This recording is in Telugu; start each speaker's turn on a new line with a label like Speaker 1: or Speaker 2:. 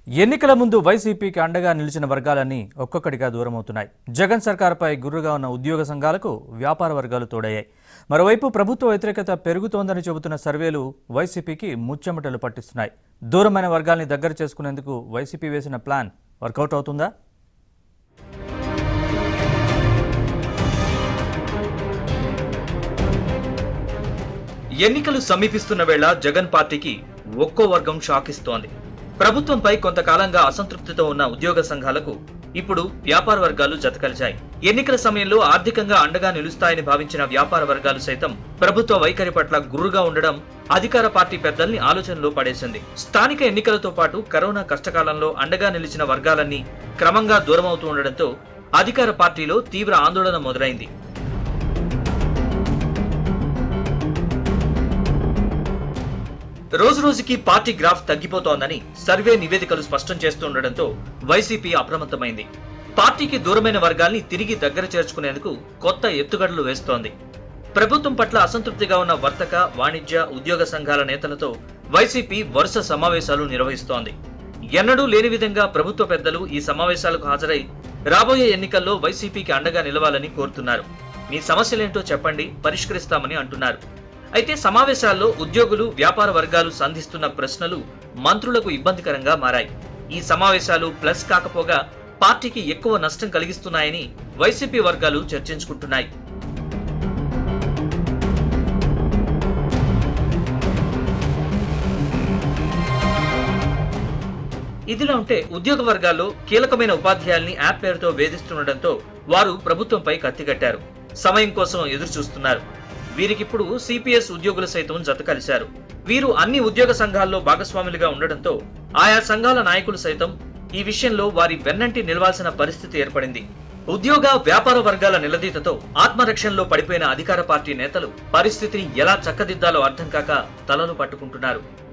Speaker 1: ఎన్నికల ముందు వైసీపీకి అండగా నిలిచిన వర్గాలన్నీ ఒక్కొక్కటిగా దూరమవుతున్నాయి జగన్ సర్కార్పై గుర్రుగా ఉన్న ఉద్యోగ సంఘాలకు వ్యాపార వర్గాలు తోడయ్యాయి మరోవైపు ప్రభుత్వ వ్యతిరేకత పెరుగుతోందని చెబుతున్న సర్వేలు వైసీపీకి ముచ్చెమటలు పట్టిస్తున్నాయి దూరమైన వర్గాల్ని దగ్గర చేసుకునేందుకు వైసీపీ వేసిన ప్లాన్ వర్కౌట్ అవుతుందా
Speaker 2: ఎన్నికలు సమీపిస్తున్న వేళ జగన్ పార్టీకి ఒక్కో వర్గం షాక్ ఇస్తోంది ప్రభుత్వంపై కొంతకాలంగా అసంతృప్తితో ఉన్న ఉద్యోగ సంఘాలకు ఇప్పుడు వ్యాపార వర్గాలు జతకలిచాయి ఎన్నికల సమయంలో ఆర్థికంగా అండగా నిలుస్తాయని భావించిన వ్యాపార వర్గాలు సైతం ప్రభుత్వ వైఖరి పట్ల గుర్రుగా ఉండడం అధికార పార్టీ పెద్దల్ని ఆలోచనలో పడేసింది స్థానిక ఎన్నికలతో పాటు కరోనా కష్టకాలంలో అండగా నిలిచిన వర్గాలన్నీ క్రమంగా దూరమవుతూ ఉండడంతో అధికార పార్టీలో తీవ్ర ఆందోళన మొదలైంది రోజు రోజుకి పార్టీ గ్రాఫ్ తగ్గిపోతోందని సర్వే నివేదికలు స్పష్టం చేస్తుండటంతో వైసీపీ అప్రమత్తమైంది పార్టీకి దూరమైన వర్గాల్ని తిరిగి దగ్గర చేర్చుకునేందుకు కొత్త ఎత్తుగడలు వేస్తోంది ప్రభుత్వం పట్ల అసంతృప్తిగా ఉన్న వర్తక వాణిజ్య ఉద్యోగ సంఘాల నేతలతో వైసీపీ వరుస సమావేశాలు నిర్వహిస్తోంది ఎన్నడూ లేని విధంగా ప్రభుత్వ పెద్దలు ఈ సమావేశాలకు హాజరై రాబోయే ఎన్నికల్లో వైసీపీకి అండగా నిలవాలని కోరుతున్నారు మీ సమస్యలేంటో చెప్పండి పరిష్కరిస్తామని అంటున్నారు అయితే సమావేశాల్లో ఉద్యోగులు వ్యాపార వర్గాలు సంధిస్తున్న ప్రశ్నలు మంత్రులకు ఇబ్బందికరంగా మారాయి ఈ సమావేశాలు ప్లస్ కాకపోగా పార్టీకి ఎక్కువ నష్టం కలిగిస్తున్నాయని వైసీపీ వర్గాలు చర్చించుకుంటున్నాయి ఇదిలా ఉంటే ఉద్యోగ వర్గాల్లో కీలకమైన ఉపాధ్యాయుల్ని యాప్ పేరుతో వేధిస్తుండటంతో వారు ప్రభుత్వంపై కత్తిగట్టారు సమయం కోసం ఎదురు చూస్తున్నారు వీరికిప్పుడు సిపిఎస్ ఉద్యోగులు సైతం జత కలిశారు వీరు అన్ని ఉద్యోగ సంఘాల్లో భాగస్వాములుగా ఉండడంతో ఆయా సంఘాల నాయకులు సైతం ఈ విషయంలో వారి వెన్నంటి నిలవాల్సిన పరిస్థితి ఏర్పడింది ఉద్యోగ వ్యాపార వర్గాల నిలదీతతో ఆత్మరక్షణలో పడిపోయిన అధికార పార్టీ నేతలు పరిస్థితిని ఎలా చక్కదిద్దాలో అర్థం కాక తలలు పట్టుకుంటున్నారు